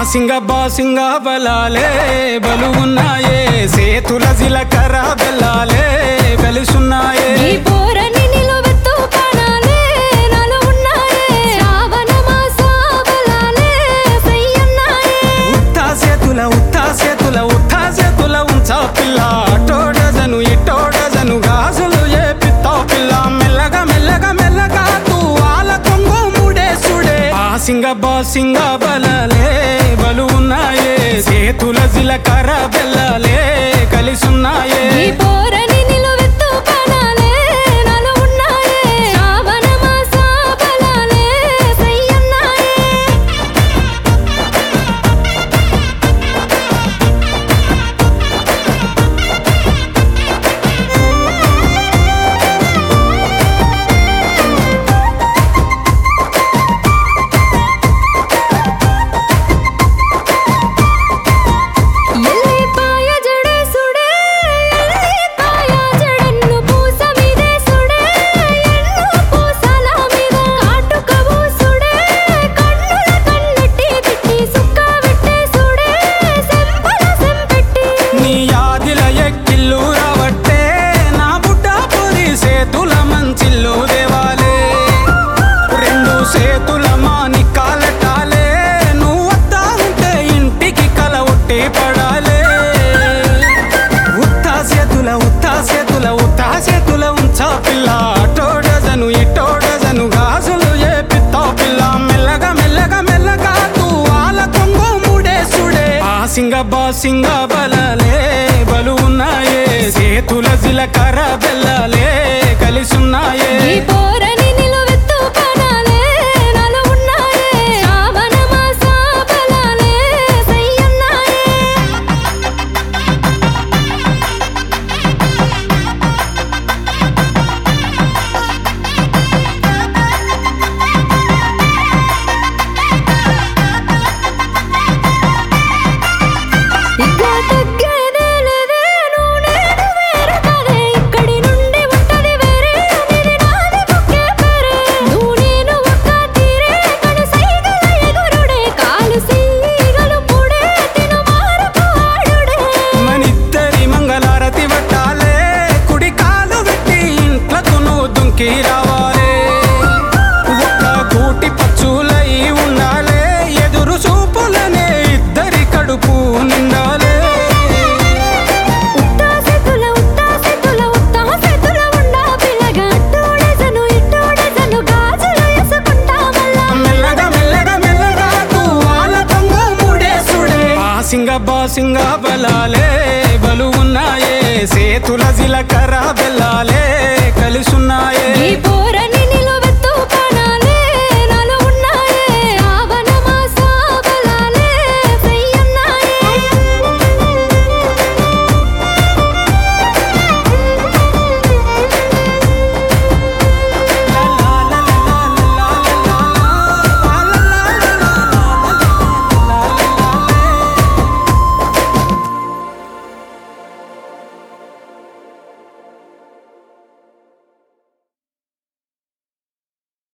సింగ బాసింగ బలాలే బలు ఉన్నాయే సేతుల జిలకర బెల్లాలే వెలుసున్నాయే ఈ పోరని నిలువెత్తు ప్రాణాలే నాలో ఉన్నాయే శ్రావణ మాస బలాలే సయ్యన్నాయే ఉత్తా సేతుల ఉత్తా సేతుల ఉత్తా సేతుల ఉంచా పిల్ల అటోడజను ఇటోడజను గాజులు ఏ పిత్తా పిల్ల మెల్లగా మెల్లగా మెల్లగా తూ ఆల కొంగు ముడేసుడే ఆ సింగ బాసింగ బలాలే బలు ఉన్నాయే సేతుల జిలకర బెల్లాలే కలిసున్నాయే ఈ పోరని నిలువెత్తు ప్రాణాలే నాలో ఉన్నాయే శ్రావణ మాస బలాలే సయ్యన్నాయే ఎల్లిపాయ జడేసుడే ఎల్లిపాయ జడన్ను పూస మీదేసుడే ఎన్ను పూసల మీద కాటుక పూసుడే కన్నుల కన్నెట్టి తిట్టి సుక్క పెట్టేసుడే సెంపల సెంపెట్టి నీ యాదిల ఎక్కిల్లు రావట్టే నా బుడ్డ పొరి సేతుల మంచిల్లు దేవాలే రెండు సేతుల మాని కాలటాలే నువ్వు వద్దా ఉంటే ఇంటికి కల ఒట్టి పడాలే ఉత్తా సేతుల ఉత్తా సేతుల ఉత్తా సేతుల ఉంచా పిల్ల అటోడజను ఇటోడజను గాజులు ఏ పిత్తా పిల్ల మెల్లగా మెల్లగా మెల్లగా తూ ఆల కొంగు ముడేసుడే ఆ సింగ బాసింగ బలలే బలు ఉన్నాయే సేతుల జిలకర బెల్లలే కలిసున్నాయే ఈ పోరని నిలువెత్తు ప్రాణాలే నాలో ఉన్నాయే శ్రావణ మాస బలాలే సయ్యన్నాయే ఇక తగ్గేదే లేదే నువ్వు నేను వేరు కాదే ఇక్కడి నుండి ఉంటది వేరే నీది నాది ఒకే పేరే నువ్వు నేను ఒక్క తీరే కను సైగల ఎగురుడే కాలు సీగలు పుడే తిను మారపు ఆడుడే మనిద్దరి మంగళారతి పట్టాలే కుడి కాలు పెట్టి ఇంట్లకు నువ్వు దుంకి రావాలే ఒక్క కూటి పచ్చులై ఉండాలే ఎదురు చూపులనే ఇద్దరి కడుపు నిండాలే ఉత్తా సెతుల ఉత్తా సెతుల ఉత్తా సెతుల ఉండా పిల్లగా అట్టోడెసను ఇట్టోడెసను గాజులు వేసుకుంటా మళ్ళా మెల్లగా మెల్లగా మెల్లగా తూవాల పొంగు ముడేసుడే బాసింగ బాసింగ బలాలే బలు ఉన్నాయే సేతుల జిలకర బెల్లాలే కలిసున్నాయే ఈ పోరని